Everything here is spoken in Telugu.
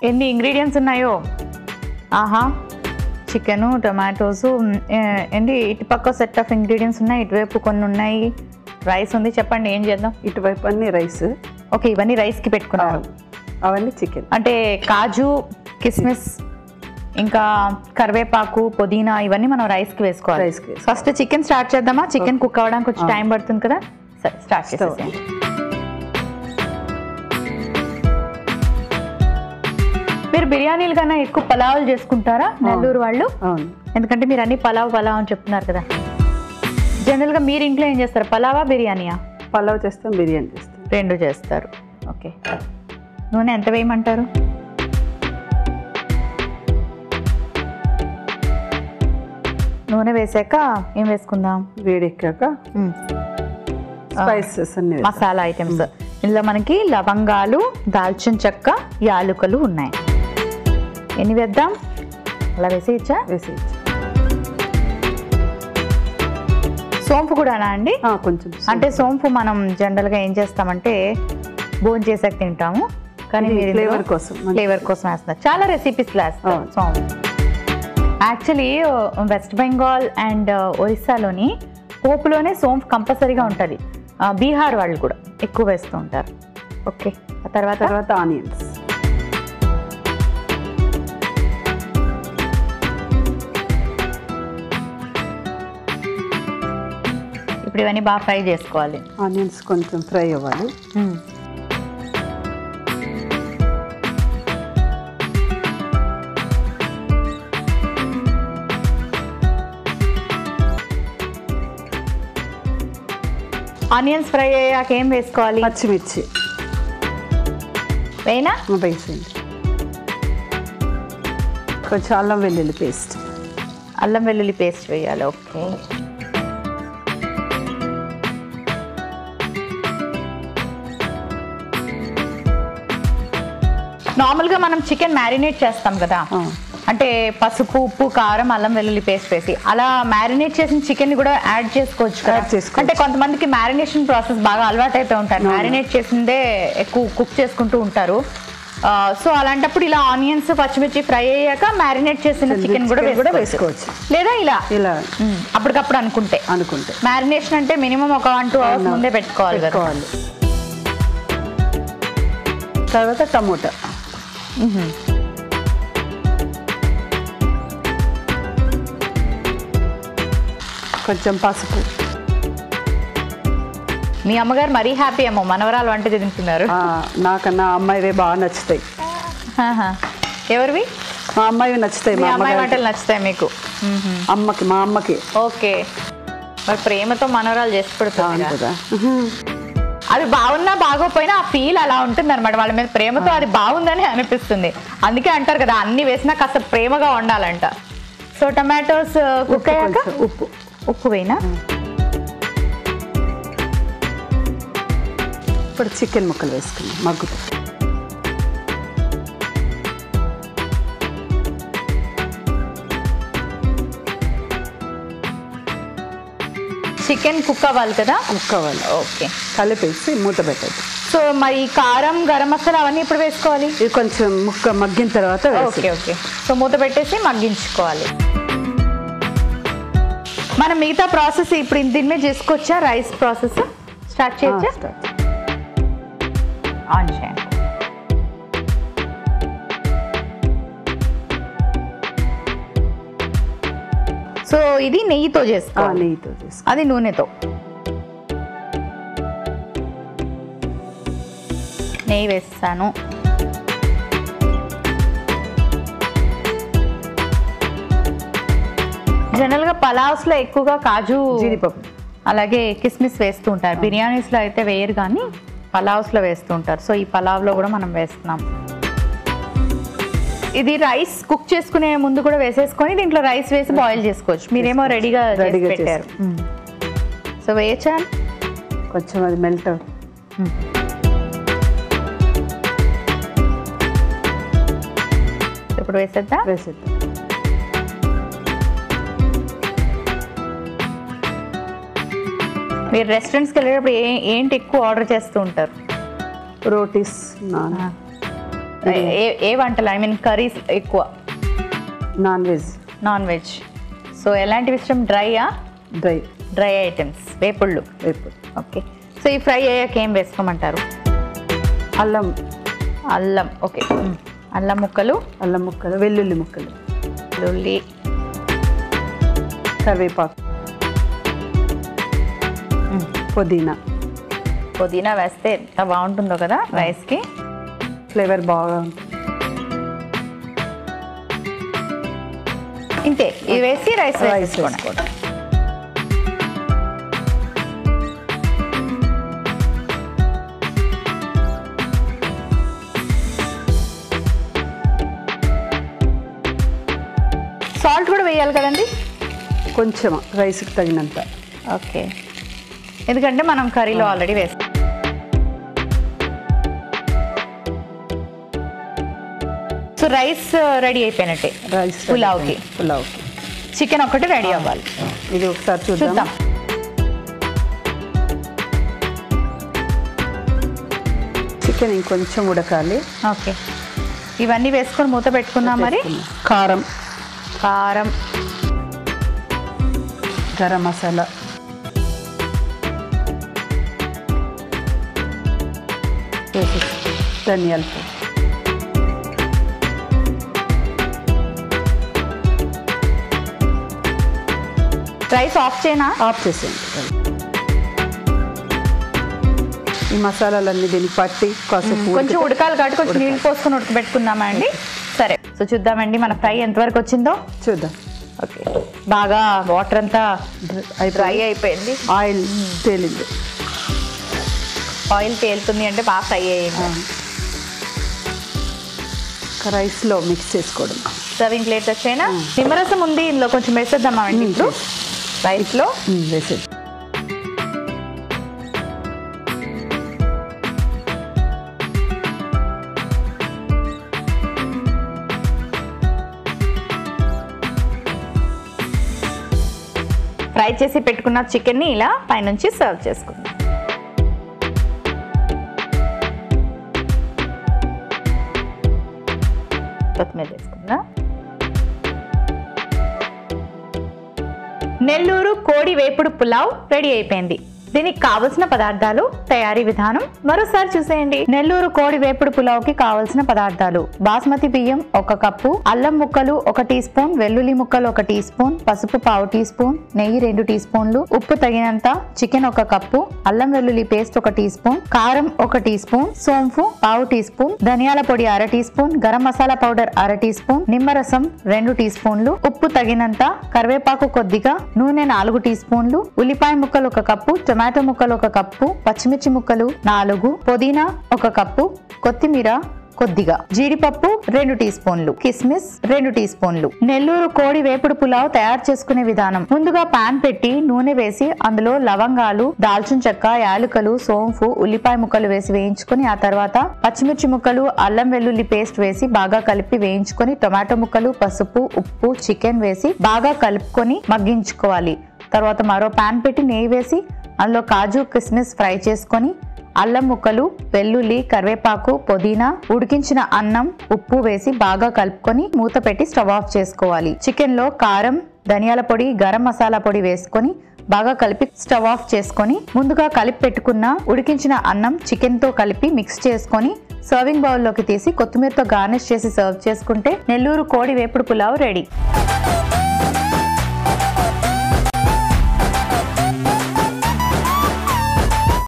ఎన్ని ఇంగ్రీడియంట్స్ ఉన్నాయో ఆహా చికెను టొమాటోస్ ఏంటి ఇటుపక్క సెట్ ఆఫ్ ఇంగ్రీడియంట్స్ ఉన్నాయి ఇటువైపు కొన్ని ఉన్నాయి రైస్ ఉంది చెప్పండి ఏం చేద్దాం ఇటువైపు అన్ని రైస్ ఓకే ఇవన్నీ రైస్కి పెట్టుకున్నారు అవన్నీ చికెన్ అంటే కాజు కిస్మిస్ ఇంకా కరివేపాకు పుదీనా ఇవన్నీ మనం రైస్కి వేసుకోవాలి రైస్కి వేసుకోవాలి. ఫస్ట్ చికెన్ స్టార్ట్ చేద్దామా చికెన్ కుక్ అవ్వడానికి కొంచెం టైం పడుతుంది కదా సరే స్టార్ట్ Stove. చేసేసేయండి మీరు బిర్యానీలు కన్నా ఎక్కువ పలావులు చేసుకుంటారా నెల్లూరు వాళ్ళు అవును ఎందుకంటే మీరు అన్ని పలావ్ పలావ్ అని చెప్తున్నారు కదా జనరల్గా మీరు ఇంట్లో ఏం చేస్తారు పలావా బిర్యానీయా పలావ్ చేస్తాం బిర్యానీ చేస్తాం రెండు చేస్తారు ఓకే నూనె ఎంత వేయమంటారు నూనె వేసాక ఏం వేసుకుందాం వేడెక్కాక స్పైసెస్ అన్ని వేస్తాం. మసాలా ఐటమ్స్ ఇందులో మనకి లవంగాలు దాల్చిన చెక్క యాలుకలు ఉన్నాయి ఎన్ని వేద్దాం అలా వేసేయచ్చా వేసేయచ్చు సోంపు కూడానా అండి ఆ, కొంచెం అంటే సోంపు మనం జనరల్గా ఏం చేస్తామంటే భోజనం చేసాక తింటాము కానీ ఇది మీరు flavor కోసం, మంచి ఫ్లేవర్ కోసం వేస్తున్నారు చాలా రెసిపీస్ వేస్తారు అవును. సోంపు యాక్చువల్లీ వెస్ట్ బెంగాల్ అండ్ ఒరిస్సాలోని పోపులోనే సోంపు కంపల్సరీగా ఉంటుంది బీహార్ వాళ్ళు కూడా ఎక్కువ వేస్తూ ఉంటారు ఓకే ఆ తర్వాత తర్వాత ఆనియన్స్ ఇప్పుడు ఇవన్నీ బాగా ఫ్రై చేసుకోవాలి ఆనియన్స్ కొంచెం ఫ్రై అవ్వాలి ఆనియన్స్ ఫ్రై అయ్యాక ఏం వేసుకోవాలి పచ్చిమిర్చి వేయనా వేసేయండి కొంచెం అల్లం వెల్లుల్లి పేస్ట్ అల్లం వెల్లుల్లి పేస్ట్ వేయాలి ఓకే నార్మల్గా మనం చికెన్ మ్యారినేట్ చేస్తాం కదా ఆ. అంటే పసుపు ఉప్పు కారం అల్లం వెల్లుల్లి పేస్ట్ వేసి అలా మ్యారినేట్ చేసిన చికెన్ కూడా యాడ్ చేసుకోవచ్చు కదా Add చేసుకోవచ్చు. అంటే కొంతమందికి మ్యారినేషన్ ప్రాసెస్ బాగా అలవాటు అయిపోయి ఉంటారు అవును. మ్యారినేట్ చేసిందే ఎక్కువ కుక్ చేసుకుంటూ ఉంటారు సో అలాంటప్పుడు ఇలా ఆనియన్స్ పచ్చిమిర్చి ఫ్రై అయ్యాక మ్యారినేట్ చేసిన Chicken చికెన్ కూడా కూడా వేసుకోవచ్చు వేసుకోవచ్చు. లేదా ఇలా ఇలా మ్మ్. అప్పటికప్పుడు అనుకుంటే అనుకుంటే మ్యారినేషన్ అంటే మినిమం ఒక వన్ టూ అవర్స్ అవును. ముందే పెట్టుకోవాలి కదా పెట్టుకోవాలి తర్వాత టమోటా కొంచెం పసుపు మీ అమ్మగారు మరీ హ్యాపీ ఏమో మనవరాలు వంట తింటున్నారు ఆ, నాకన్నా అమ్మాయివే బాగా నచ్చుతాయి ఆహా. ఎవరివి మా అమ్మాయి నచ్చుతాయి మీ మా అమ్మాయి అమ్మగారికి. వంటలు నచ్చుతాయి మీకు మ్మ్. అమ్మకి మా అమ్మకి ఓకే మరి ప్రేమతో మనవరాలు చేసి పెడుతుంది అవును కదా. కదా అది బాగున్నా బాగోపోయినా ఆ ఫీల్ అలా ఉంటుంది అనమాట వాళ్ళ మీద ప్రేమతో అది బాగుందని అనిపిస్తుంది అందుకే అంటారు కదా అన్ని వేసినా కాస్త ప్రేమగా ఉండాలంట సో టమాటోస్ కుక్ ఉప్పు అయ్యాక కొంచెం, ఉప్పు ఉప్పు వేయినా ఇప్పుడు చికెన్ ముక్కలు వేసుకున్నాం మగ్గుతో చికెన్ కుక్ అవ్వాలి కదా ఉక్కవాలి ఓకే కలిపేసి మూత పెట్టద్దు సో మరి కారం గరం మసాలా అవన్నీ ఇప్పుడు వేసుకోవాలి ఇది కొంచెం ముక్క మగ్గిన తర్వాత ఓకే వేసి ఓకే సో మూత పెట్టేసి మగ్గించుకోవాలి మనం మిగతా ప్రాసెస్ ఇప్పుడు దీని మీద చేసుకోవచ్చా రైస్ ప్రాసెస్ స్టార్ట్ చేయొచ్చా స్టార్ట్ ఆన్ చేయండి సో ఇది నెయ్యితో చేసుకోవాలి నెయ్యితో చేసుకో అది నూనెతో నెయ్యి వేస్తాను జనరల్గా పలావ్స్లో ఎక్కువగా కాజు జీడిపప్పు అలాగే కిస్మిస్ వేస్తూ ఉంటారు బిర్యానీస్లో అయితే వేయరు కానీ పలావ్స్లో వేస్తూ ఉంటారు సో ఈ పలావ్లో కూడా మనం వేస్తున్నాం ఇది రైస్ కుక్ చేసుకునే ముందు కూడా వేసేసుకొని దీంట్లో రైస్ వేసి బాయిల్ చేసుకోవచ్చు మీరేమో రెడీగా రెడీగా పెట్టారు సో వేయచ్చా కొంచెం అది మెల్ట్ ఇప్పుడు వేసేద్దా వేసేద్దాం మీరు రెస్టారెంట్స్కి వెళ్ళేటప్పుడు ఏ ఏంటి ఎక్కువ ఆర్డర్ చేస్తూ ఉంటారు రోటీస్ నాన్ ఏ ఏ వంటలు ఐ మీన్ కర్రీస్ ఎక్కువ non veg non veg so ఎలాంటివి ఇష్టం డ్రైయా డ్రై డ్రై ఐటమ్స్ వేపుళ్ళు వేపుడు ఓకే సో ఈ ఫ్రై అయ్యాక ఏం వేసుకోమంటారు అల్లం అల్లం ఓకే అల్లం ముక్కలు అల్లం ముక్కలు వెల్లుల్లి ముక్కలు వెల్లుల్లి కరివేపాకు పుదీనా పుదీనా వేస్తే ఎంత బాగుంటుందో కదా రైస్కి ఫ్లేవర్ బాగా ఉంటుంది ఇంతే ఇది వేసి రైస్ రైస్ వేసుకోండి వేసుకోవడం సాల్ట్ కూడా వేయాలి కదండి కొంచెం రైస్కి తగినంత ఓకే ఎందుకంటే మనం కర్రీలో ఆల్రెడీ వేస్తాం సో రైస్ రెడీ అయిపోయినట్టే రైస్ పులావ్కి. పులావ్కి చికెన్ ఒకటి రెడీ అవ్వాలి ఇది ఒకసారి చూద్దాం చూద్దాం చికెన్ ఇంకొంచెం ఉడకాలి ఓకే ఇవన్నీ వేసుకొని మూత పెట్టుకుందాం మరి వేసుకుందాం. కారం కారం గరం మసాలా వేసేసి ధనియాల పొడి రైస్ ఆఫ్ చేయనా ఆఫ్ చేసేయండి ఈ మసాలాలన్నీ దీనికి పట్టి కాసేపు కొంచెం ఉడికితే ఉడకాలి కాబట్టి కొంచెం నీళ్ళు పోసుకొని ఉడకబెట్టుకుందామా అండి సరే సో చూద్దామండి మన ఫ్రై ఎంతవరకు వచ్చిందో చూద్దాం ఓకే బాగా వాటర్ అంతా అయిపోయి డ్రై అయిపోయింది ఆయిల్ తేలింది ఆయిల్ తేలుతుంది అంటే బాగా ఫ్రై అయ్యింది రైస్లో మిక్స్ చేసుకోవడం సర్వింగ్ ప్లేట్ వచ్చాయినా నిమ్మరసం ఉంది ఇందులో కొంచెం వేసేద్దామా అండి ఇప్పుడు రైస్లో ఉమ్, వేసేది ఫ్రై చేసి పెట్టుకున్న చికెన్ని ఇలా పైనుంచి సర్వ్ చేసుకుందాం కొత్తిమీర వేసుకుందా నెల్లూరు కోడి వేపుడు పులావ్ రెడీ అయిపోయింది దీనికి కావలసిన పదార్థాలు తయారీ విధానం మరోసారి చూసేయండి నెల్లూరు కోడి వేపుడు పులావ్కి కావలసిన పదార్థాలు బాస్మతి బియ్యం ఒక కప్పు అల్లం ముక్కలు ఒక టీ స్పూన్ వెల్లుల్లి ముక్కలు ఒక టీ స్పూన్ పసుపు పావు టీ స్పూన్ నెయ్యి రెండు టీ స్పూన్లు ఉప్పు తగినంత చికెన్ ఒక కప్పు అల్లం వెల్లుల్లి పేస్ట్ ఒక టీ స్పూన్ కారం ఒక టీ స్పూన్ సోంపు పావు టీ స్పూన్ ధనియాల పొడి అర teaspoon garam masala powder అర టీ స్పూన్ నిమ్మరసం రెండు టీ స్పూన్లు ఉప్పు తగినంత కరివేపాకు కొద్దిగా నూనె నాలుగు టీ స్పూన్లు ఉల్లిపాయ ముక్కలు ఒక కప్పు టొమాటో ముక్కలు ఒక కప్పు పచ్చిమిర్చి ముక్కలు నాలుగు పుదీనా ఒక కప్పు కొత్తిమీర కొద్దిగా జీడిపప్పు రెండు టీ స్పూన్లు కిస్మిస్ రెండు టీ స్పూన్లు నెల్లూరు కోడి వేపుడు పులావ్ తయారు చేసుకునే విధానం ముందుగా పాన్ పెట్టి నూనె వేసి అందులో లవంగాలు దాల్చిన చెక్క యాలుకలు సోంపు ఉల్లిపాయ ముక్కలు వేసి వేయించుకొని ఆ తర్వాత పచ్చిమిర్చి ముక్కలు అల్లం వెల్లుల్లి పేస్ట్ వేసి బాగా కలిపి వేయించుకొని టొమాటో ముక్కలు పసుపు ఉప్పు చికెన్ వేసి బాగా కలుపుకొని మగ్గించుకోవాలి తర్వాత మరో పాన్ పెట్టి నెయ్యి వేసి అందులో కాజు కిస్మిస్ ఫ్రై చేసుకొని అల్లం ముక్కలు వెల్లుల్లి కరివేపాకు పుదీనా ఉడికించిన అన్నం ఉప్పు వేసి బాగా కలుపుకొని మూత పెట్టి స్టవ్ ఆఫ్ చేసుకోవాలి చికెన్ లో కారం ధనియాల పొడి గరం మసాలా పొడి వేసుకొని బాగా కలిపి స్టవ్ ఆఫ్ చేసుకొని ముందుగా కలిపి పెట్టుకున్న ఉడికించిన అన్నం చికెన్ తో కలిపి మిక్స్ చేసుకొని సర్వింగ్ బౌల్లోకి తీసి కొత్తిమీరతో గార్నిష్ చేసి సర్వ్ చేసుకుంటే నెల్లూరు కోడి వేపుడు పులావ్ రెడీ